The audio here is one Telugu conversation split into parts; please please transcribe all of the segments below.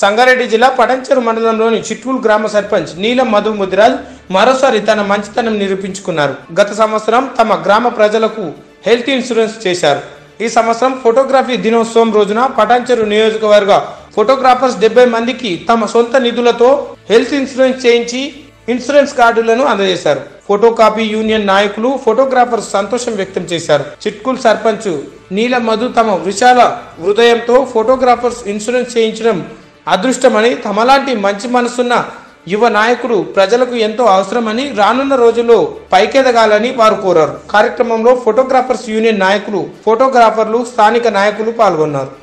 సంగారెడ్డి జిల్లా పటంచెరు మండలంలోని చిట్వూల్ గ్రామ సర్పంచ్ నీలం మధు ముదిరాజ్ మరోసారి తన మంచితనం నిరూపించుకున్నారు గత సంవత్సరం తమ గ్రామ ప్రజలకు హెల్త్ ఇన్సూరెన్స్ చేశారు ఈ సంవత్సరం ఫోటోగ్రఫీ దినోత్సవం రోజున పటాన్చెరు నియోజకవర్గ ఫోటోగ్రాఫర్స్ డెబ్బై మందికి తమ సొంత నిధులతో హెల్త్ ఇన్సూరెన్స్ చేయించి ఇన్సూరెన్స్ కార్డులను అందజేశారు ఫోటో కాపీ యూనియన్ నాయకులు ఫోటోగ్రాఫర్స్ సంతోషం వ్యక్తం చేశారు చిట్కుల్ సర్పంచ్ నీల మధు తమ విశాల హృదయంతో ఫోటోగ్రాఫర్స్ ఇన్సూరెన్స్ చేయించడం అదృష్టమని తమలాంటి మంచి మనసున్న యువ నాయకుడు ప్రజలకు ఎంతో అవసరమని రానున్న రోజుల్లో పైకెదగాలని వారు కోరారు కార్యక్రమంలో ఫోటోగ్రాఫర్స్ యూనియన్ నాయకులు ఫోటోగ్రాఫర్లు స్థానిక నాయకులు పాల్గొన్నారు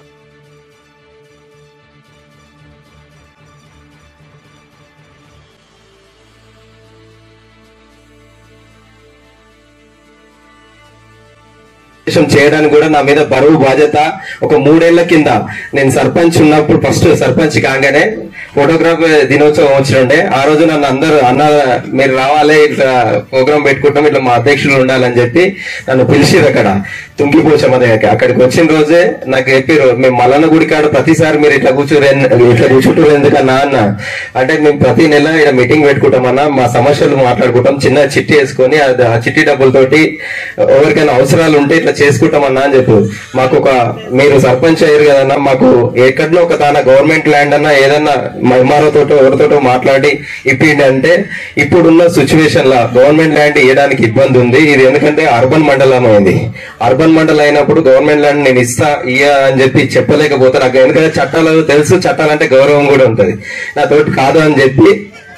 దేశం చేయడానికి కూడా నా మీద బరువు బాధ్యత ఒక మూడేళ్ల కింద నేను సర్పంచ్ ఉన్నప్పుడు ఫస్ట్ సర్పంచ్ కాగానే ఫోటోగ్రాఫీ దినోత్సవం వచ్చినుండే ఆ రోజు నన్ను అందరూ అన్న మీరు రావాలి ఇట్లా ప్రోగ్రామ్ పెట్టుకుంటాం ఇట్లా మా అధ్యక్షులు ఉండాలని చెప్పి నన్ను పిలిచిరు అక్కడ తుంగిపోచమ్మ దగ్గరికి అక్కడికి వచ్చిన రోజే నాకు చెప్పారు మేము మల్లన్న గుడి కాడ ప్రతిసారి మీరు ఇట్లా కూర్చోరు ఇట్లా కూర్చుంటారు ఎందుకన్నా అన్న అంటే మేము ప్రతి నెల ఇక్కడ మీటింగ్ పెట్టుకుంటామన్నా మా సమస్యలు మాట్లాడుకుంటాం చిన్న చిట్టి వేసుకొని అది ఆ చిట్టి డబ్బులతోటి ఎవరికైనా అవసరాలు ఉంటే ఇట్లా చేసుకుంటామన్నా అని చెప్పు మాకు ఒక మీరు సర్పంచ్ అయ్యారు కదన్నా మాకు ఎక్కడో ఒక తాన గవర్నమెంట్ ల్యాండ్ అన్నా ఏదన్నా ఎంఆర్ఓ తోటో ఎవరితోటో మాట్లాడి ఇప్పిండి అంటే ఇప్పుడున్న సిచ్యువేషన్ లా గవర్నమెంట్ ల్యాండ్ ఇవ్వడానికి ఇబ్బంది ఉంది ఇది ఎందుకంటే అర్బన్ మండలం అయింది అర్బన్ మండలం అయినప్పుడు గవర్నమెంట్ ల్యాండ్ నేను ఇస్తా ఇయ్య అని చెప్పి చెప్పలేకపోతే నాకు ఎందుకంటే చట్టాలు తెలుసు చట్టాలంటే గౌరవం కూడా ఉంటది నాతోటి కాదు అని చెప్పి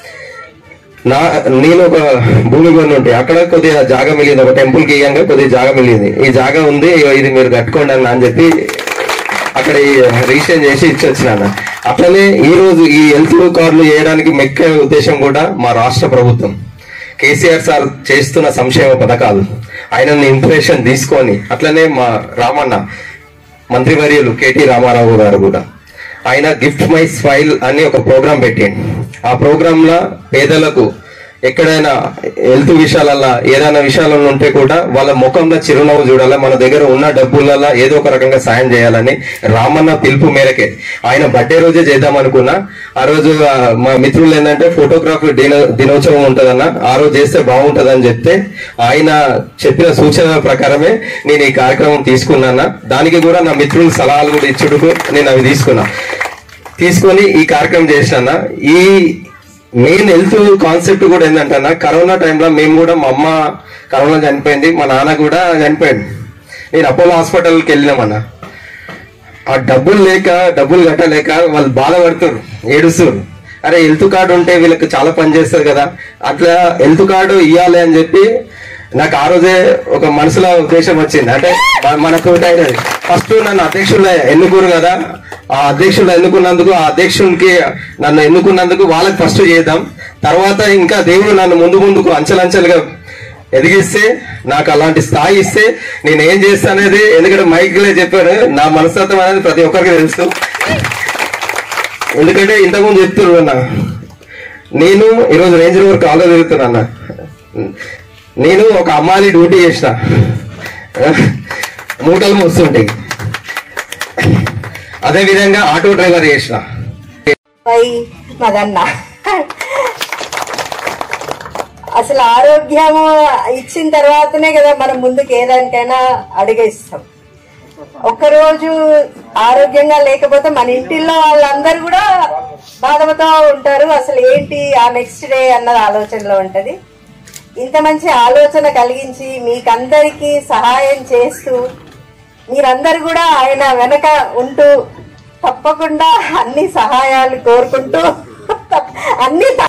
నా నేను ఒక భూమి కొని ఉంటే అక్కడ కొద్దిగా జాగా మిగిలింది ఒక టెంపుల్ కి ఇయ్యంగా కొద్దిగా జాగా మిగిలింది ఈ జాగా ఉంది ఇగో ఇది మీరు కట్టుకోండి అన్న అని చెప్పి అక్కడ రిజిస్టర్ చేసి ఇచ్చొచ్చినాను అట్లనే ఈ రోజు ఈ హెల్త్ కార్డులు చేయడానికి మెక్క ఉద్దేశం కూడా మా రాష్ట్ర ప్రభుత్వం కేసీఆర్ సార్ చేస్తున్న సంక్షేమ పథకాలు ఆయనని ఇంప్రెషన్ తీసుకొని అట్లనే మా రామన్న మంత్రివర్యులు కేటీ రామారావు గారు కూడా ఆయన గిఫ్ట్ మై స్మైల్ అని ఒక ప్రోగ్రాం పెట్టిండు ఆ ప్రోగ్రామ్ లో పేదలకు ఎక్కడైనా హెల్త్ విషయాలల్లో ఏదైనా విషయాలలో ఉంటే కూడా వాళ్ళ ముఖంలో చిరునవ్వు చూడాలి మన దగ్గర ఉన్న డబ్బులలో ఏదో ఒక రకంగా సాయం చేయాలని రామన్న పిలుపు మేరకే ఆయన బర్త్డే రోజే చేద్దాం అనుకున్నా ఆ రోజు ఆ, మా మిత్రులు ఏంటంటే ఫోటోగ్రఫీ దిన దినోత్సవం ఉంటదన్న ఆ రోజు చేస్తే బాగుంటదని చెప్తే ఆయన చెప్పిన సూచనల ప్రకారమే నేను ఈ కార్యక్రమం తీసుకున్నాను దానికి కూడా నా మిత్రుల సలహాలు కూడా ఇచ్చుడుకు నేను అవి తీసుకున్నా తీసుకొని ఈ కార్యక్రమం చేసిన ఈ మెయిన్ హెల్త్ కాన్సెప్ట్ కూడా ఏంటంటే కరోనా టైంలో మేము కూడా మా అమ్మ కరోనా చనిపోయింది మా నాన్న కూడా చనిపోయింది నేను అపోలో హాస్పిటల్కి వెళ్ళినామన్న ఆ డబ్బులు లేక డబ్బులు కట్టలేక వాళ్ళు బాధపడుతున్నారు ఏడుస్తున్నారు అరే హెల్త్ కార్డు ఉంటే వీళ్ళకి చాలా పని చేస్తారు కదా అట్లా హెల్త్ కార్డు ఇవ్వాలి అని చెప్పి నాకు ఆ రోజే ఒక మనసులో ఉద్దేశం వచ్చింది అంటే మ- మనకు ఫస్ట్ నన్ను అధ్యక్షులు ఎన్నుకోరు కదా ఆ అధ్యక్షులు ఎన్నుకున్నందుకు ఆ అధ్యక్షునికి నన్ను ఎన్నుకున్నందుకు వాళ్ళకి ఫస్ట్ చేద్దాం తర్వాత ఇంకా దేవుడు నన్ను ముందు ముందుకు అంచెలంచెలుగా ఎదిగిస్తే నాకు అలాంటి స్థాయి ఇస్తే నేను ఏం చేస్తానేది ఎందుకంటే మైక్లే చెప్పాను నా మనస్తత్వం అనేది ప్రతి ఒక్కరికి తెలుసు ఎందుకంటే ఇంతకుముందు చెప్తున్నారు అన్న నేను ఈరోజు రేంజ్ రోవర్ కాలో తిరుగుతున్నా అన్న నేను ఒక అమ్మాయి డ్యూటీ చేసిన మూటలు మోస్తుంటాయి అదే విధంగా ఆటో డ్రైవర్ చేసిన పై మదన్న అసలు ఆరోగ్యము ఇచ్చిన తర్వాతనే కదా మనం ముందుకు ఏదానికైనా అడిగేస్తాం ఒక్కరోజు ఆరోగ్యంగా లేకపోతే మన ఇంటిల్లో వాళ్ళందరూ కూడా బాధపడుతూ ఉంటారు అసలు ఏంటి ఆ నెక్స్ట్ డే అన్నది ఆలోచనలో ఉంటది ఇంత మంచి ఆలోచన కలిగించి మీకందరికీ సహాయం చేస్తూ మీరందరూ కూడా ఆయన వెనక ఉంటూ తప్పకుండా అన్ని సహాయాలు కోరుకుంటూ అన్ని